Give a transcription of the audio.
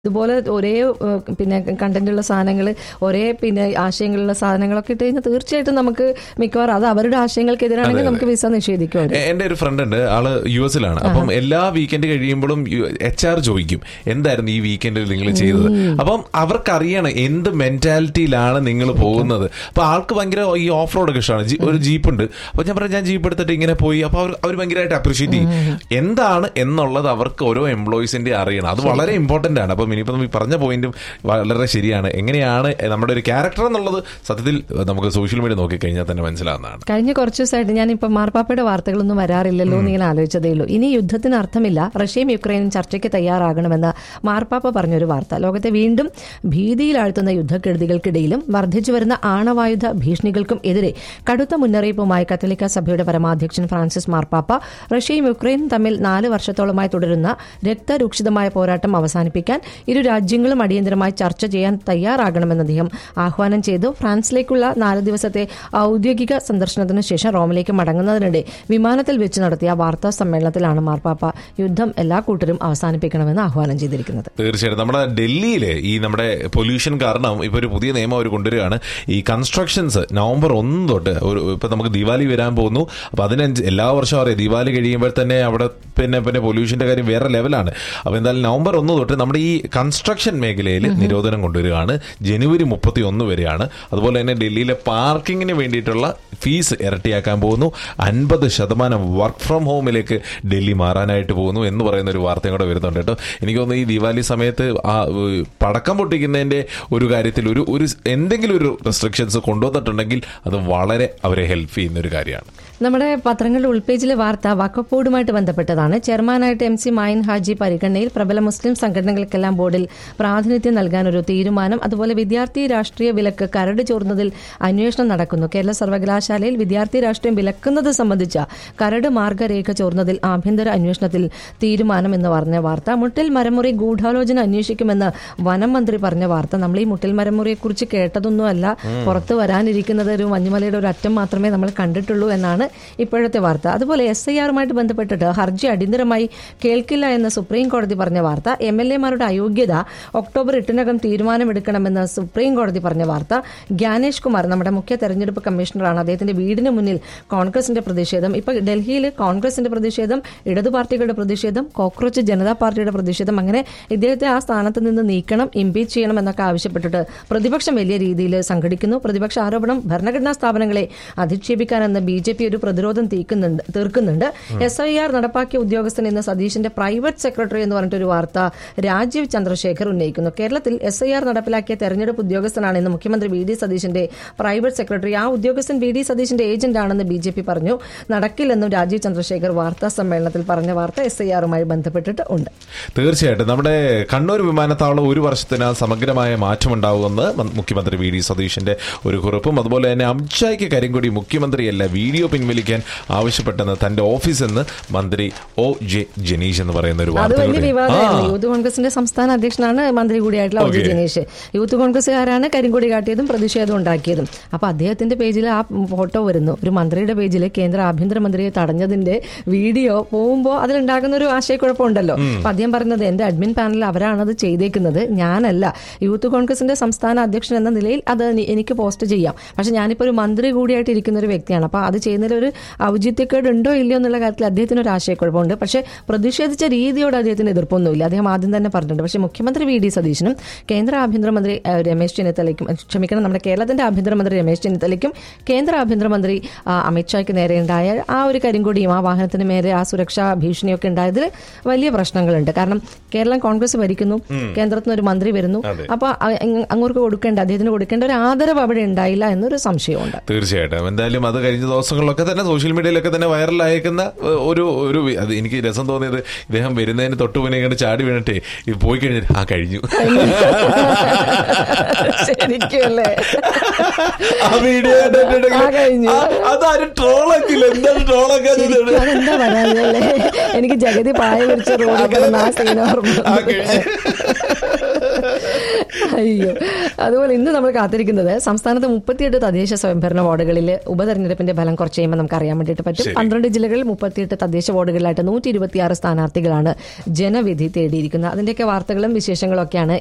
ഇതുപോലെ ഒരേ ഏഹ്, പിന്നെ കണ്ടന്റുള്ള സാധനങ്ങൾ ഒരേ പിന്നെ ആശയങ്ങളുള്ള സാധനങ്ങളൊക്കെ ഇട്ട് കഴിഞ്ഞാൽ തീർച്ചയായിട്ടും നമുക്ക് മിക്കവാറും അത് അവരുടെ ആശയങ്ങൾക്കെതിരാണെങ്കിൽ നമുക്ക് വിസ നിഷേധിക്കും അവര്. എ- എന്റെ ഒരു ഫ്രണ്ട് ഉണ്ട് ആള് യു എസിലാണ് അപ്പം എല്ലാ വീക്കെൻഡ് കഴിയുമ്പോഴും എച്ച് ആർ ചോദിക്കും എന്തായിരുന്നു ഈ വീക്കെൻഡിൽ നിങ്ങൾ ചെയ്തത് അപ്പം അവർക്കറിയണം എന്ത് മെന്റാലിറ്റിയിലാണ് നിങ്ങൾ പോകുന്നത് അപ്പൊ ആൾക്ക് ഭയങ്കര ഈ ഓഫ് റോഡ് ഒക്കെ ഇഷ്ടമാണ് ജി- ഒരു ജീപ്പ് ഉണ്ട് അപ്പൊ ഞാൻ പറഞ്ഞു ഞാൻ ജീപ്പ് എടുത്തിട്ട് ഇങ്ങനെ പോയി അപ്പൊ അവർ അവർ ഭയങ്കരമായിട്ട് അപ്രീഷിയേറ്റ് ചെയ്യും എന്താണ് എന്നുള്ളത് അവർക്ക് ഓരോ എംപ്ലോയീസിന്റെ അറിയണം അത് വളരെ ഇമ്പോർട്ടന്റ് ആണ് അപ്പം ഇനിയിപ്പം ഈ പറഞ്ഞ പോയിന്റും വളരെ ശരിയാണ് എങ്ങനെയാണ് നമ്മുടെ ഒരു ക്യാരക്ടർ എന്നുള്ളത് സത്യത്തിൽ നമുക്ക് സോഷ്യൽ മീഡിയ നോക്കിക്കഴിഞ്ഞാൽ തന്നെ മനസ്സിലാവുന്നതാണ് കഴിഞ്ഞ കുറച്ച് ദിവസമായിട്ട് ഞാൻ ഇപ്പൊ മാർപ്പാപ്പയുടെ വാർത്തകളൊന്നും വരാറില്ലല്ലോ എന്ന് ഇങ്ങനെ ആലോചിച്ചതേ ഉള്ളൂ ഇനി യുദ്ധത്തിന് അർത്ഥമില്ല റഷ്യയും യുക്രൈനും ചർച്ചയ്ക്ക് തയ്യാറാകണമെന്ന് മാർപ്പാപ്പ പറഞ്ഞൊരു വാർത്ത ലോകത്തെ വീണ്ടും ഭീതിയിലാഴ്ത്തുന്ന യുദ്ധക്കെടുതികൾക്കിടയിലും വർദ്ധിച്ചു വരുന്ന ആണവായുധ ഭീഷണികൾക്കും എതിരെ കടുത്ത മുന്നറിയിപ്പുമായി കത്തോലിക്ക സഭയുടെ പരമാധ്യക്ഷൻ ഫ്രാൻസിസ് മാർപ്പാപ്പ റഷ്യയും യുക്രൈനും തമ്മിൽ നാല് വർഷത്തോളമായി തുടരുന്ന രക്തരൂക്ഷിതമായ പോരാട്ടം അവസാനിപ്പിക്കാൻ ഇരു രാജ്യങ്ങളും അടിയന്തരമായി ചർച്ച ചെയ്യാൻ തയ്യാറാകണമെന്ന് അദ്ദേഹം ആഹ്വാനം ചെയ്തു ഫ്രാൻസിലേക്കുള്ള നാല് ദിവസത്തെ ഔദ്യോഗിക സന്ദർശനത്തിന് ശേഷം റോമിലേക്ക് മടങ്ങുന്നതിനിടെ വിമാനത്തിൽ വെച്ച് നടത്തിയ വാർത്താ സമ്മേളനത്തിലാണ് മാർപ്പാപ്പ യുദ്ധം എല്ലാ കൂട്ടരും അവസാനിപ്പിക്കണമെന്ന് ആഹ്വാനം ചെയ്തിരിക്കുന്നത് തീർച്ചയായിട്ടും നമ്മുടെ ഡൽഹിയില് ഈ നമ്മുടെ പൊല്യൂഷൻ കാരണം ഇപ്പൊ ഒരു പുതിയ നിയമം അവർ കൊണ്ടുവരികയാണ് ഈ കൺസ്ട്രക്ഷൻസ് നവംബർ ഒന്ന് തൊട്ട് ഒരു ഇപ്പൊ നമുക്ക് ദിവാലി വരാൻ പോകുന്നു അപ്പൊ അതിനഞ്ച് എല്ലാ വർഷവും അറിയാം ദിവാലി കഴിയുമ്പോൾ തന്നെ അവിടെ പിന്നെ പിന്നെ പൊല്യൂഷന്റെ കാര്യം വേറെ ലെവലാണ് അപ്പൊ എന്തായാലും നവംബർ ഒന്ന് തൊട്ട് നമ്മുടെ ഈ കൺസ്ട്രക്ഷൻ മേഖലയിൽ നിരോധനം കൊണ്ടുവരികയാണ് ജനുവരി മുപ്പത്തി ഒന്ന് വരെയാണ് അതുപോലെ തന്നെ ഡൽഹിയിലെ പാർക്കിങ്ങിന് വേണ്ടിയിട്ടുള്ള ഫീസ് ഇരട്ടിയാക്കാൻ പോകുന്നു അൻപത് ശതമാനം വർക്ക് ഫ്രം ഹോമിലേക്ക് ഡൽഹി മാറാനായിട്ട് പോകുന്നു എന്ന് പറയുന്ന ഒരു വാർത്തയും കൂടെ വരുന്നുണ്ട് കേട്ടോ എനിക്ക് തോന്നുന്നു ഈ ദിവാലി സമയത്ത് ആ ഏഹ്, പടക്കം പൊട്ടിക്കുന്നതിന്റെ ഒരു കാര്യത്തിൽ ഒരു ഒരു എന്തെങ്കിലും ഒരു റെസ്ട്രിക്ഷൻസ് കൊണ്ടുവന്നിട്ടുണ്ടെങ്കിൽ അത് വളരെ അവരെ ഹെൽപ്പ് ചെയ്യുന്ന ഒരു കാര്യമാണ് നമ്മുടെ പത്രങ്ങളുടെ ഉൾപേജിലെ വാർത്ത വഖഫ് ബോർഡുമായിട്ട് ബന്ധപ്പെട്ടതാണ് ചെയർമാനായിട്ട് എം സി മായിൻ ഹാജി പരിഗണനയിൽ പ്രബല മുസ്ലിം സംഘടനകൾക്കെല്ലാം ബോർഡിൽ പ്രാതിനിധ്യം നൽകാൻ ഒരു തീരുമാനം അതുപോലെ വിദ്യാർത്ഥി രാഷ്ട്രീയ വിലക്ക് കരട് ചോർന്നതിൽ അന്വേഷണം നടക്കുന്നു കേരള സർവകലാശാലയിൽ വിദ്യാർത്ഥി രാഷ്ട്രീയം വിലക്കുന്നത് സംബന്ധിച്ച കരട് മാർഗരേഖ ചോർന്നതിൽ ആഭ്യന്തര അന്വേഷണത്തിൽ തീരുമാനം എന്ന് പറഞ്ഞ വാർത്ത മുട്ടിൽ മരമുറി ഗൂഢാലോചന അന്വേഷിക്കുമെന്ന് വനം മന്ത്രി പറഞ്ഞ വാർത്ത നമ്മൾ ഈ മുട്ടിൽ മരമുറിയെ കുറിച്ച് കേട്ടതൊന്നുമല്ല പുറത്ത് വരാനിരിക്കുന്നത് ഒരു മഞ്ഞുമലയുടെ ഒരു അറ്റം മാത്രമേ നമ്മൾ കണ്ടിട്ടുള്ളൂ എന്നാണ് ഇപ്പോഴത്തെ വാർത്ത അതുപോലെ എസ് ഐ ആറുമായിട്ട് ബന്ധപ്പെട്ടിട്ട് ഹർജി അടിയന്തരമായി കേൾക്കില്ല എന്ന് സുപ്രീം കോടതി പറഞ്ഞ വാർത്ത എം എൽ എമാരുടെ അയോഗ്യത ഒക്ടോബർ എട്ടിനകം തീരുമാനമെടുക്കണമെന്ന് സുപ്രീം കോടതി പറഞ്ഞ വാർത്ത ജ്ഞാനേഷ് കുമാർ നമ്മുടെ മുഖ്യ തെരഞ്ഞെടുപ്പ് കമ്മീഷണറാണ് അദ്ദേഹത്തിന്റെ വീടിന് മുന്നിൽ കോൺഗ്രസിന്റെ പ്രതിഷേധം ഇപ്പൊ ഡൽഹിയിൽ കോൺഗ്രസിന്റെ പ്രതിഷേധം ഇടതു പാർട്ടികളുടെ പ്രതിഷേധം കോക്രോച്ച് ജനതാ പാർട്ടിയുടെ പ്രതിഷേധം അങ്ങനെ ഇദ്ദേഹത്തെ ആ സ്ഥാനത്ത് നിന്ന് നീക്കണം ഇംപീച്ച് ചെയ്യണം എന്നൊക്കെ ആവശ്യപ്പെട്ടിട്ട് പ്രതിപക്ഷം വലിയ രീതിയിൽ സംഘടിക്കുന്നു പ്രതിപക്ഷ ആരോപണം ഭരണഘടനാ സ്ഥാപനങ്ങളെ അധിക്ഷേപിക്കാനെന്ന് ബി ജെ പി ഒരു പ്രതിരോധം തീർക്കുന്നുണ്ട് തീർക്കുന്നുണ്ട് എസ് ഐ ആർ നടപ്പാക്കിയ ഉദ്യോഗസ്ഥൻ ഇന്ന് സതീഷിന്റെ പ്രൈവറ്റ് സെക്രട്ടറി എന്ന് പറഞ്ഞിട്ടൊരു വാർത്ത രാജീവ് ചന്ദ്രശേഖർ ഉന്നയിക്കുന്നു കേരളത്തിൽ എസ് ഐ ആർ നടപ്പിലാക്കിയ തെരഞ്ഞെടുപ്പ് ഉദ്യോഗസ്ഥനാണ് ഇന്ന് മുഖ്യമന്ത്രി വി ഡി സതീശന്റെ പ്രൈവറ്റ് സെക്രട്ടറി ആ ഉദ്യോഗസ്ഥൻ വി ഡി സതീശന്റെ ഏജന്റ് ആണെന്ന് ബി ജെ പി പറഞ്ഞു നടക്കില്ലെന്നും രാജീവ് ചന്ദ്രശേഖർ വാർത്താ സമ്മേളനത്തിൽ പറഞ്ഞ വാർത്ത എസ് ഐ ആറുമായി ബന്ധപ്പെട്ടിട്ട് ഉണ്ട് തീർച്ചയായിട്ടും നമ്മുടെ കണ്ണൂർ വിമാനത്താവളം ഒരു വർഷത്തിനകം സമഗ്രമായ മാറ്റമുണ്ടാവുമെന്ന് മ- മുഖ്യമന്ത്രി വി ഡി സതീഷിന്റെ ഒരു കുറിപ്പും അതുപോലെ തന്നെ അംജായ്ക്ക് കരിങ്കൊടി മുഖ്യമന്ത്രിയല്ല വീഡിയോ പിൻവലിക്കാൻ ആവശ്യപ്പെട്ടെന്ന് തന്റെ ഓഫീസിൽ നിന്ന് മന്ത്രി ഒ ജെ ജനീഷ് എന്ന് പറയുന്ന ഒരു അത് വാർത്ത വലിയ കൂടി- വിവാദമായിരുന്നു ആ. യൂത്ത് കോൺഗ്രസിന്റെ സംസ്ഥാന അധ്യക്ഷനാണ് മന്ത്രി കൂടിയായിട്ടുള്ള O J Okay. Janeesh youth കോൺഗ്രസ്സുകാരാണ് കരിങ്കൊടി കാട്ടിയതും പ്രതിഷേധം ഉണ്ടാക്കിയതും അപ്പൊ അദ്ദേഹത്തിന്റെ പേജിൽ ആ ഫോട്ടോ വരുന്നു ഒരു മന്ത്രിയുടെ പേജിൽ കേന്ദ്ര ആഭ്യന്തരമന്ത്രിയെ തടഞ്ഞതിന്റെ വീഡിയോ പോകുമ്പോൾ അതിലുണ്ടാകുന്ന ഒരു ആശയക്കുഴപ്പമുണ്ടല്ലോ അപ്പൊ അദ്ദേഹം പറയുന്നത് എന്റെ അഡ്മിൻ പാനലിൽ അവരാണത് ചെയ്തേക്കുന്നത് ഞാനല്ല യൂത്ത് കോൺഗ്രസിന്റെ സംസ്ഥാന അധ്യക്ഷൻ എന്ന നിലയിൽ അത് നി- എനിക്ക് പോസ്റ്റ് ചെയ്യാം പക്ഷെ ഞാനിപ്പോ ഒരു മന്ത്രി കൂടിയായിട്ട് ഇരിക്കുന്ന ഒരു വ്യക്തിയാണ് അപ്പൊ അത് ചെയ്യുന്നതിൽ ഒരു ഔചിത്യക്കേട് ഉണ്ടോ ഇല്ലയോ എന്നുള്ള കാര്യത്തിൽ അദ്ദേഹത്തിന് ഒരു ആശയക്കുഴപ്പമുണ്ട് പക്ഷേ പ്രതിഷേധിച്ച രീതിയോട് അദ്ദേഹത്തിന് എതിർപ്പൊന്നുമില്ല അദ്ദേഹം ആദ്യം തന്നെ പറഞ്ഞിട്ടുണ്ട് പക്ഷേ മുഖ്യമന്ത്രി വി ഡി സതീശനും കേന്ദ്ര ആഭ്യന്തരമന്ത്രി ഏഹ്, രമേശ് ചെന്നിത്തലയ്ക്കും ഏഹ്, ക്ഷമിക്കണം നമ്മുടെ കേരളത്തിന്റെ ആഭ്യന്തരമന്ത്രി രമേശ് ചെന്നിത്തലയ്ക്കും കേന്ദ്ര ആഭ്യന്തരമന്ത്രി ആ, അമിത്ഷായ്ക്ക് നേരെ ഉണ്ടായ ആ ഒരു കരിങ്കൊടിയും ആ വാഹനത്തിന് മേലെ ആ സുരക്ഷാ ഭീഷണിയൊക്കെ ഉണ്ടായതിൽ വലിയ പ്രശ്നങ്ങളുണ്ട് കാരണം കേരളം കോൺഗ്രസ് ഭരിക്കുന്നു കേന്ദ്രത്തിൽ നിന്ന് ഒരു മന്ത്രി വരുന്നു അപ്പൊ അ- അങ്ങ് അങ്ങോട്ട് കൊടുക്കേണ്ട അദ്ദേഹത്തിന് കൊടുക്കേണ്ട ഒരു ആദരവ് അവിടെ ഉണ്ടായില്ല എന്നൊരു സംശയമുണ്ട് തീർച്ചയായിട്ടും എന്തായാലും അത് കഴിഞ്ഞ ദിവസങ്ങളിലൊക്കെ തന്നെ സോഷ്യൽ മീഡിയയിലൊക്കെ തന്നെ വൈറലായേക്കുന്ന ഏഹ്, ഒരു ഒരു വി- അത് എനിക്ക് രസം തോന്നിയത് ഇദ്ദേഹം വരുന്നതിന് തൊട്ട് മുന്നേ ഇങ്ങോട്ട് ചാടി വീണിട്ടേ ഇത് പോയി കഴിഞ്ഞിട്ട് ആ കഴിഞ്ഞു ശരിക്കും അല്ലേ ആ വീഡിയോ ആ, കഴിഞ്ഞു. അതാരും ട്രോളാക്കില്ല എന്താണ് ട്രോളാക്കാൻ ശരിക്കും അതെന്താ പറയാനല്ലേ എനിക്ക് ജഗതി പായ വിരിച്ച റോഡിൽ കിടന്ന ആ സീൻ ഓർമ്മ ആ വന്നു. കഴിഞ്ഞു അയ്യോ അതുപോലെ ഇന്ന് നമ്മൾ കാത്തിരിക്കുന്നത് സംസ്ഥാനത്ത് മുപ്പത്തിയെട്ട് തദ്ദേശ സ്വയംഭരണ വാർഡുകളിൽ ഉപതെരഞ്ഞെടുപ്പിന്റെ ഫലം കുറച്ച് കഴിയുമ്പോൾ നമുക്ക് അറിയാൻ വേണ്ടിയിട്ട് പറ്റും ശരി. പന്ത്രണ്ട് ജില്ലകളിൽ മുപ്പത്തിയെട്ട് തദ്ദേശ വാർഡുകളിലായിട്ട് നൂറ്റി ഇരുപത്തിയാറ് സ്ഥാനാർത്ഥികളാണ് ജനവിധി തേടിയിരിക്കുന്നത് അതിന്റെയൊക്കെ വാർത്തകളും വിശേഷങ്ങളും ഒക്കെയാണ്